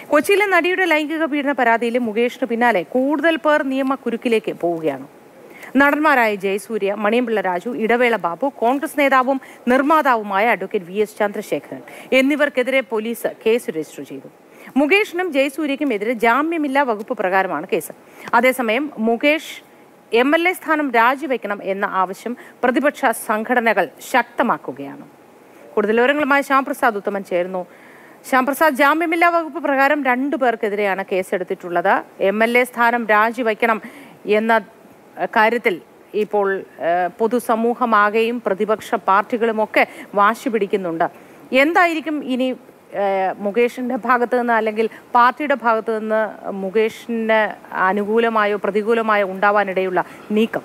കൊച്ചിയിലെ നടിയുടെ ലൈംഗിക പീഡന പരാതിയിലെ മുകേഷിന് പിന്നാലെ കൂടുതൽ പേർ നിയമ കുരുക്കിലേക്ക് പോവുകയാണ് നടന്മാരായ ജയസൂര്യ മണിയമ്പിള്ള രാജു ഇടവേള ബാബു കോൺഗ്രസ് നേതാവും നിർമ്മാതാവുമായ അഡ്വക്കേറ്റ് വി എസ് ചന്ദ്രശേഖരൻ എന്നിവർക്കെതിരെ പോലീസ് കേസ് രജിസ്റ്റർ ചെയ്തു മുകേഷിനും ജയസൂര്യയ്ക്കും എതിരെ ജാമ്യമില്ലാ വകുപ്പ് പ്രകാരമാണ് കേസ് അതേസമയം മുകേഷ് എം എൽ എ സ്ഥാനം രാജിവെക്കണം എന്ന ആവശ്യം പ്രതിപക്ഷ സംഘടനകൾ ശക്തമാക്കുകയാണ് കൂടുതൽ വിവരങ്ങളുമായി ശ്യാംപ്രസാദ് ഉത്തമൻ ചേരുന്നു ശ്യാംപ്രസാദ് ജാമ്യമില്ലാ വകുപ്പ് പ്രകാരം രണ്ടു പേർക്കെതിരെയാണ് കേസെടുത്തിട്ടുള്ളത് എം എൽ എ സ്ഥാനം രാജിവെക്കണം എന്ന ഏഹ്, കാര്യത്തിൽ ഇപ്പോൾ ഏഹ്, പൊതുസമൂഹമാകെയും പ്രതിപക്ഷ പാർട്ടികളുമൊക്കെ വാശി പിടിക്കുന്നുണ്ട് എന്തായിരിക്കും ഇനി ഏഹ്, മുകേഷിന്റെ ഭാഗത്ത് നിന്ന് അല്ലെങ്കിൽ പാർട്ടിയുടെ ഭാഗത്ത് നിന്ന് മുകേഷിന് അനുകൂലമായോ പ്രതികൂലമായോ ഉണ്ടാവാനിടയുള്ള നീക്കം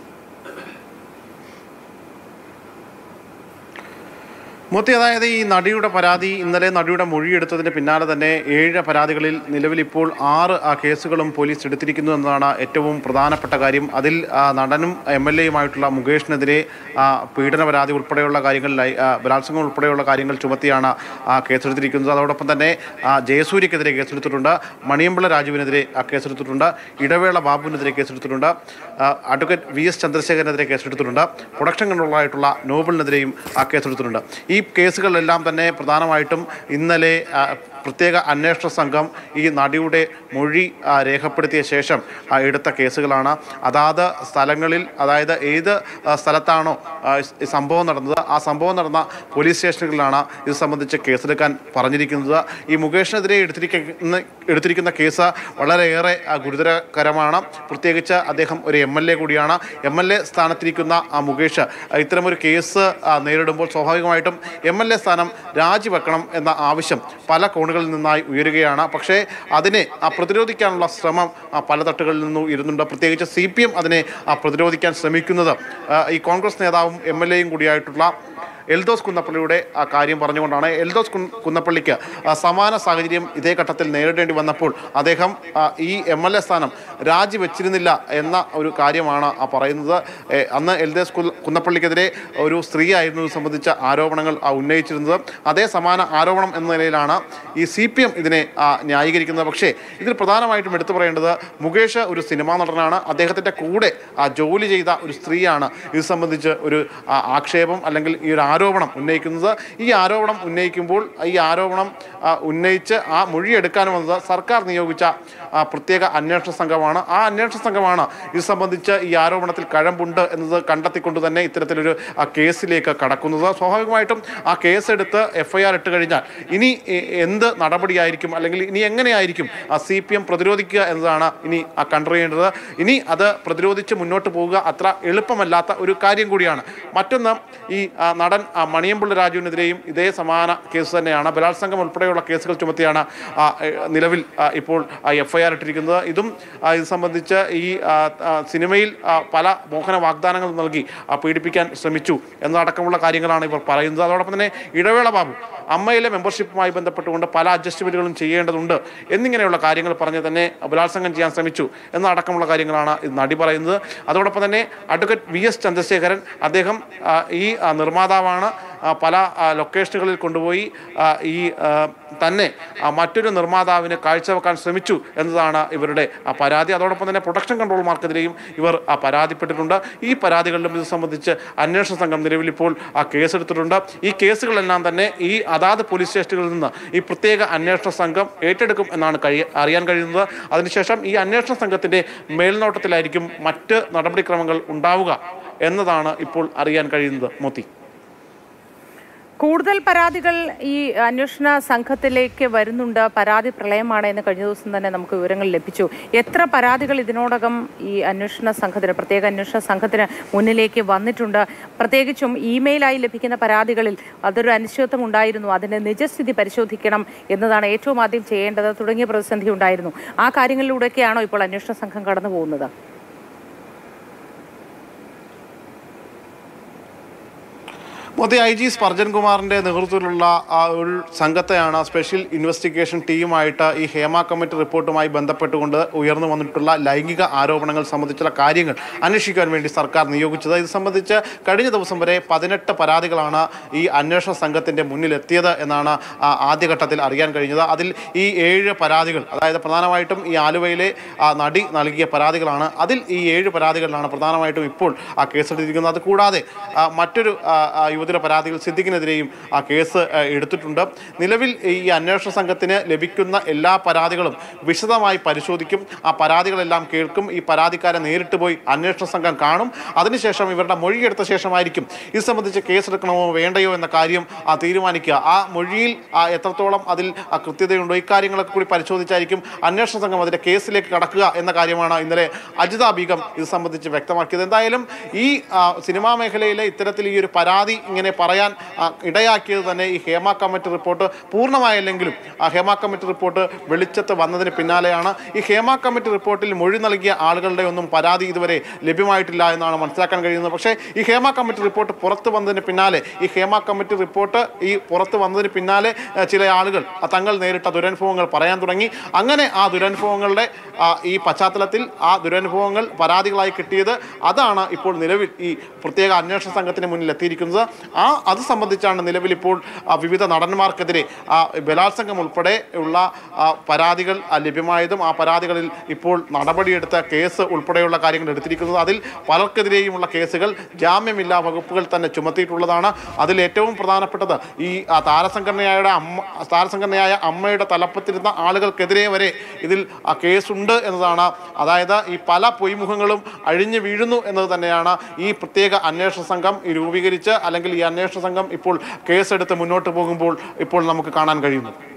മൂർത്തി അതായത് ഈ നടിയുടെ പരാതി ഇന്നലെ നടിയുടെ മൊഴിയെടുത്തതിന് പിന്നാലെ തന്നെ ഏഴ് പരാതികളിൽ നിലവിൽ ഇപ്പോൾ ആറ് ആ കേസുകളും പോലീസ് എടുത്തിരിക്കുന്നു എന്നതാണ് ഏറ്റവും പ്രധാനപ്പെട്ട കാര്യം അതിൽ ആ, നടനും എം എൽ എയുമായിട്ടുള്ള മുകേഷിനെതിരെ ആ, പീഡന പരാതി ഉൾപ്പെടെയുള്ള കാര്യങ്ങളിലായി ആ, ബലാത്സംഗം ഉൾപ്പെടെയുള്ള കാര്യങ്ങൾ ചുമത്തിയാണ് ആ, കേസെടുത്തിരിക്കുന്നത് അതോടൊപ്പം തന്നെ ആ, ജയസൂര്യക്കെതിരെ കേസെടുത്തിട്ടുണ്ട് മണിയമ്പിള്ള രാജുവിനെതിരെ ആ, കേസെടുത്തിട്ടുണ്ട് ഇടവേള ബാബുവിനെതിരെ കേസെടുത്തിട്ടുണ്ട് ആ, അഡ്വക്കേറ്റ് വി എസ് ചന്ദ്രശേഖരനെതിരെ കേസെടുത്തിട്ടുണ്ട് പ്രൊഡക്ഷൻ കൺട്രോളറായിട്ടുള്ള നോബലിനെതിരെയും ആ കേസെടുത്തിട്ടുണ്ട് ഈ കേസുകളിലെല്ലാം തന്നെ പ്രധാനമായിട്ടും ഇന്നലെ ആ, പ്രത്യേക അന്വേഷണ സംഘം ഈ നടിയുടെ മൊഴി ആ, രേഖപ്പെടുത്തിയ ശേഷം ആ, എടുത്ത കേസുകളാണ് അതാത് സ്ഥലങ്ങളിൽ അതായത് ഏത് ആ, സ്ഥലത്താണോ ആ, ഈ സംഭവം നടന്നത് ആ സംഭവം നടന്ന പോലീസ് സ്റ്റേഷനുകളിലാണ് ഇത് സംബന്ധിച്ച് കേസെടുക്കാൻ പറഞ്ഞിരിക്കുന്നത് ഈ മുകേഷിനെതിരെ എടുത്തിരിക്കുന്ന എടുത്തിരിക്കുന്ന കേസ് വളരെയേറെ ആ, ഗുരുതരകരമാണ് പ്രത്യേകിച്ച് അദ്ദേഹം ഒരു എം എൽ എ കൂടിയാണ് എം എൽ എ സ്ഥാനത്തിരിക്കുന്ന ആ മുകേഷ് ആ, ഇത്തരമൊരു കേസ് ആ, നേരിടുമ്പോൾ സ്വാഭാവികമായിട്ടും എം എൽ എ സ്ഥാനം രാജിവെക്കണം എന്ന ആവശ്യം പല കോണുകളിൽ നിന്നായി ഉയരുകയാണ് പക്ഷേ അതിനെ ആ, പ്രതിരോധിക്കാനുള്ള ശ്രമം ആ, പല തട്ടുകളിൽ നിന്നും ഇരുന്നുണ്ട് പ്രത്യേകിച്ച് സി പി എം അതിനെ ആ, പ്രതിരോധിക്കാൻ ശ്രമിക്കുന്നത് ആ, ഈ കോൺഗ്രസ് നേതാവും എം എൽ എയും കൂടിയായിട്ടുള്ള എൽദോസ് കുന്നപ്പള്ളിയുടെ ആ കാര്യം പറഞ്ഞുകൊണ്ടാണ് എൽദോസ് കുൻ- കുന്നപ്പള്ളിക്ക് ആ, സമാന സാഹചര്യം ഇതേ ഘട്ടത്തിൽ നേരിടേണ്ടി വന്നപ്പോൾ അദ്ദേഹം ആ, ഈ എം എൽ എ സ്ഥാനം രാജിവെച്ചിരുന്നില്ല എന്ന ഒരു കാര്യമാണ് ആ പറയുന്നത് ഏ, അന്ന് എൽദോസ് കുന്ന- കുന്നപ്പള്ളിക്കെതിരെ ഒരു സ്ത്രീയായിരുന്നു ഇത് സംബന്ധിച്ച ആരോപണങ്ങൾ ആ, ഉന്നയിച്ചിരുന്നത് അതേ സമാന ആരോപണം എന്ന നിലയിലാണ് ഈ സി പി എം ഇതിനെ ആ, ന്യായീകരിക്കുന്നത് പക്ഷേ ഇതിൽ പ്രധാനമായിട്ടും എടുത്തു പറയേണ്ടത് മുകേഷ് ഒരു സിനിമാ നടനാണ് അദ്ദേഹത്തിൻ്റെ കൂടെ ആ ജോലി ചെയ്ത ഒരു സ്ത്രീയാണ് ഇത് സംബന്ധിച്ച് ഒരു ആ, ആക്ഷേപം അല്ലെങ്കിൽ ഈ ഒരു ആരോപണം ഉന്നയിക്കുന്നത് ഈ ആരോപണം ഉന്നയിക്കുമ്പോൾ ഈ ആരോപണം ആ, ഉന്നയിച്ച് ആ മൊഴിയെടുക്കാൻ വന്നത് സർക്കാർ നിയോഗിച്ച ആ, പ്രത്യേക അന്വേഷണ സംഘമാണ് ആ അന്വേഷണ സംഘമാണ് ഇത് സംബന്ധിച്ച് ഈ ആരോപണത്തിൽ കഴമ്പുണ്ട് എന്നത് കണ്ടെത്തിക്കൊണ്ട് തന്നെ ഇത്തരത്തിലൊരു ആ, കേസിലേക്ക് കടക്കുന്നത് സ്വാഭാവികമായിട്ടും ആ കേസെടുത്ത് എഫ് ഐ ആർ ഇട്ട് കഴിഞ്ഞാൽ ഇനി എ- എന്ത് നടപടിയായിരിക്കും അല്ലെങ്കിൽ ഇനി എങ്ങനെയായിരിക്കും ആ സി പി എം പ്രതിരോധിക്കുക എന്നതാണ് ഇനി ആ കണ്ടറിയേണ്ടത് ഇനി അത് പ്രതിരോധിച്ച് മുന്നോട്ട് പോവുക അത്ര എളുപ്പമല്ലാത്ത ഒരു കാര്യം കൂടിയാണ് മറ്റൊന്ന് ഈ ആ, നടൻ ആ, മണിയമ്പിള്ള രാജുവിനെതിരെയും ഇതേ സമാന കേസ് തന്നെയാണ് ബലാത്സംഗം ഉൾപ്പെടെയുള്ള കേസുകൾ ചുമത്തിയാണ് ആ, എ, നിലവിൽ ആ, ഇപ്പോൾ എഫ് ഐ ആർ ഇട്ടിരിക്കുന്നത് ഇതും ആ, ഇത് സംബന്ധിച്ച് ഈ ആ, ആ, സിനിമയിൽ ആ, പല മോഹന വാഗ്ദാനങ്ങൾ നൽകി ആ, പീഡിപ്പിക്കാൻ ശ്രമിച്ചു എന്നതടക്കമുള്ള കാര്യങ്ങളാണ് ഇവർ പറയുന്നത് അതോടൊപ്പം തന്നെ ഇടവേള ബാബു അമ്മയിലെ മെമ്പർഷിപ്പുമായി ബന്ധപ്പെട്ടുകൊണ്ട് പല അഡ്ജസ്റ്റ്മെൻറ്റുകളും ചെയ്യേണ്ടതുണ്ട് എന്നിങ്ങനെയുള്ള കാര്യങ്ങൾ പറഞ്ഞ് തന്നെ ബലാത്സംഗം ചെയ്യാൻ ശ്രമിച്ചു എന്നതടക്കമുള്ള കാര്യങ്ങളാണ് ഇത് നടി പറയുന്നത് അതോടൊപ്പം തന്നെ അഡ്വക്കേറ്റ് വി എസ് ചന്ദ്രശേഖരൻ അദ്ദേഹം ആ, ഈ ആ, നിർമ്മാതാവാണ് ആ, പല ആ, ലൊക്കേഷനുകളിൽ കൊണ്ടുപോയി ആ, ഈ ആ, തന്നെ ആ, മറ്റൊരു നിർമ്മാതാവിന് കാഴ്ചവെക്കാൻ ശ്രമിച്ചു എന്നതാണ് ഇവരുടെ ആ പരാതി അതോടൊപ്പം തന്നെ പ്രൊഡക്ഷൻ കൺട്രോളർമാർക്കെതിരെയും ഇവർ ആ, പരാതിപ്പെട്ടിട്ടുണ്ട് ഈ പരാതികളിലും ഇത് സംബന്ധിച്ച് അന്വേഷണ സംഘം നിലവിൽ ഇപ്പോൾ ആ കേസെടുത്തിട്ടുണ്ട് ഈ കേസുകളെല്ലാം തന്നെ ഈ അതാത് പോലീസ് സ്റ്റേഷനുകളിൽ നിന്ന് ഈ പ്രത്യേക അന്വേഷണ സംഘം ഏറ്റെടുക്കും എന്നാണ് കഴിയ അറിയാൻ കഴിയുന്നത് അതിനുശേഷം ഈ അന്വേഷണ സംഘത്തിൻ്റെ മേൽനോട്ടത്തിലായിരിക്കും മറ്റ് നടപടിക്രമങ്ങൾ ഉണ്ടാവുക എന്നതാണ് ഇപ്പോൾ അറിയാൻ കഴിയുന്നത് മോത്തി കൂടുതൽ പരാതികൾ ഈ അന്വേഷണ സംഘത്തിലേക്ക് വരുന്നുണ്ട് പരാതി പ്രളയമാണ് എന്ന് കഴിഞ്ഞ ദിവസം തന്നെ നമുക്ക് വിവരങ്ങൾ ലഭിച്ചു എത്ര പരാതികൾ ഇതിനോടകം ഈ അന്വേഷണ സംഘത്തിന് പ്രത്യേക അന്വേഷണ സംഘത്തിന് മുന്നിലേക്ക് വന്നിട്ടുണ്ട് പ്രത്യേകിച്ചും ഇമെയിലായി ലഭിക്കുന്ന പരാതികളിൽ അതൊരു അനിശ്ചിതത്വം ഉണ്ടായിരുന്നു അതിന്റെ നിജസ്ഥിതി പരിശോധിക്കണം എന്നതാണ് ഏറ്റവും ആദ്യം ചെയ്യേണ്ടത് തുടങ്ങിയ പ്രതിസന്ധി ഉണ്ടായിരുന്നു ആ കാര്യങ്ങളിലൂടെയൊക്കെയാണോ ഇപ്പോൾ അന്വേഷണ സംഘം കടന്നു പോകുന്നത് മോദി ഐ ജി സ്പർജൻ കുമാറിന്റെ നേതൃത്വത്തിലുള്ള ആ ഒരു സംഘത്തെയാണ് സ്പെഷ്യൽ ഇൻവെസ്റ്റിഗേഷൻ ടീമായിട്ട് ഈ ഹേമ കമ്മിറ്റി റിപ്പോർട്ടുമായി ബന്ധപ്പെട്ടുകൊണ്ട് ഉയർന്നു വന്നിട്ടുള്ള ലൈംഗിക ആരോപണങ്ങൾ സംബന്ധിച്ചുള്ള കാര്യങ്ങൾ അന്വേഷിക്കാൻ വേണ്ടി സർക്കാർ നിയോഗിച്ചത് ഇത് സംബന്ധിച്ച് കഴിഞ്ഞ ദിവസം വരെ പതിനെട്ട് പരാതികളാണ് ഈ അന്വേഷണ സംഘത്തിന്റെ മുന്നിൽ എത്തിയത് എന്നാണ് ആ, ആദ്യഘട്ടത്തിൽ അറിയാൻ കഴിഞ്ഞത് അതിൽ ഈ ഏഴ് പരാതികൾ അതായത് പ്രധാനമായിട്ടും ഈ ആലുവയിലെ ആ, നടി നൽകിയ പരാതികളാണ് അതിൽ ഈ ഏഴ് പരാതികളിലാണ് പ്രധാനമായിട്ടും ഇപ്പോൾ ആ കേസെടുത്തിരിക്കുന്നത് അത് കൂടാതെ ആ, മറ്റൊരു ആ, ആ, യുവതിയുടെ പരാതികൾ സിദ്ദിഖിനെതിരെയും ആ കേസ് ആ, എടുത്തിട്ടുണ്ട് നിലവിൽ ഈ അന്വേഷണ സംഘത്തിന് ലഭിക്കുന്ന എല്ലാ പരാതികളും വിശദമായി പരിശോധിക്കും ആ പരാതികളെല്ലാം കേൾക്കും ഈ പരാതിക്കാരെ നേരിട്ട് പോയി അന്വേഷണ സംഘം കാണും അതിനുശേഷം ഇവരുടെ മൊഴിയെടുത്ത ശേഷമായിരിക്കും ഇത് സംബന്ധിച്ച് കേസെടുക്കണമോ വേണ്ടയോ എന്ന കാര്യം ആ, തീരുമാനിക്കുക ആ മൊഴിയിൽ ആ, എത്രത്തോളം അതിൽ ആ, കൃത്യതയുണ്ടോ ഇക്കാര്യങ്ങളൊക്കെ കൂടി പരിശോധിച്ചായിരിക്കും അന്വേഷണ സംഘം അതിന്റെ കേസിലേക്ക് കടക്കുക എന്ന കാര്യമാണ് ഇന്നലെ അജിത ബീഗം ഇത് സംബന്ധിച്ച് വ്യക്തമാക്കിയത് എന്തായാലും ഈ ആ, സിനിമാ മേഖലയിലെ ഇത്തരത്തിൽ ഈ ഒരു പരാതി ഇങ്ങനെ പറയാൻ ആ, ഇടയാക്കിയത് തന്നെ ഈ ഹേമ കമ്മിറ്റി റിപ്പോർട്ട് പൂർണ്ണമായില്ലെങ്കിലും ആ ഹേമ കമ്മിറ്റി റിപ്പോർട്ട് വെളിച്ചത്ത് വന്നതിന് പിന്നാലെയാണ് ഈ ഹേമ കമ്മിറ്റി റിപ്പോർട്ടിൽ മൊഴി നൽകിയ ആളുകളുടെ ഒന്നും പരാതി ഇതുവരെ ലഭ്യമായിട്ടില്ല എന്നാണ് മനസ്സിലാക്കാൻ കഴിയുന്നത് പക്ഷേ ഈ ഹേമ കമ്മിറ്റി റിപ്പോർട്ട് പുറത്ത് വന്നതിന് പിന്നാലെ ഈ ഹേമ കമ്മിറ്റി റിപ്പോർട്ട് ഈ പുറത്ത് വന്നതിന് പിന്നാലെ ഏഹ്, ചില ആളുകൾ ആ, തങ്ങൾ നേരിട്ട ദുരനുഭവങ്ങൾ പറയാൻ തുടങ്ങി അങ്ങനെ ആ ദുരനുഭവങ്ങളുടെ ആ, ഈ പശ്ചാത്തലത്തിൽ ആ ദുരനുഭവങ്ങൾ പരാതികളായി കിട്ടിയത് അതാണ് ഇപ്പോൾ നിലവിൽ ഈ പ്രത്യേക അന്വേഷണ സംഘത്തിന് മുന്നിൽ എത്തിയിരിക്കുന്നത് ആ അത് സംബന്ധിച്ചാണ് നിലവിൽ ഇപ്പോൾ ആ, വിവിധ നടന്മാർക്കെതിരെ ആ ബലാത്സംഗം ഉൾപ്പെടെ ഉള്ള ആ, പരാതികൾ ആ, ലഭ്യമായതും ആ പരാതികളിൽ ഇപ്പോൾ നടപടിയെടുത്ത കേസ് ഉൾപ്പെടെയുള്ള കാര്യങ്ങൾ എടുത്തിരിക്കുന്നത് അതിൽ പലർക്കെതിരെയുമുള്ള കേസുകൾ ജാമ്യമില്ലാ വകുപ്പുകൾ തന്നെ ചുമത്തിയിട്ടുള്ളതാണ് അതിൽ ഏറ്റവും പ്രധാനപ്പെട്ടത് ഈ ആ, താരസംഘടനയുടെ അമ്മ താരസംഘടനയായ അമ്മയുടെ തലപ്പത്തിരുന്ന ആളുകൾക്കെതിരെ വരെ ഇതിൽ ആ, കേസുണ്ട് എന്നതാണ് അതായത് ഈ പല പൊയ്മുഖങ്ങളും അഴിഞ്ഞു വീഴുന്നു എന്നത് തന്നെയാണ് ഈ പ്രത്യേക അന്വേഷണ സംഘം ഈ രൂപീകരിച്ച് അല്ലെങ്കിൽ ഈ അന്വേഷണ സംഘം ഇപ്പോൾ കേസെടുത്ത് മുന്നോട്ട് പോകുമ്പോൾ ഇപ്പോൾ നമുക്ക് കാണാൻ കഴിയുന്നത്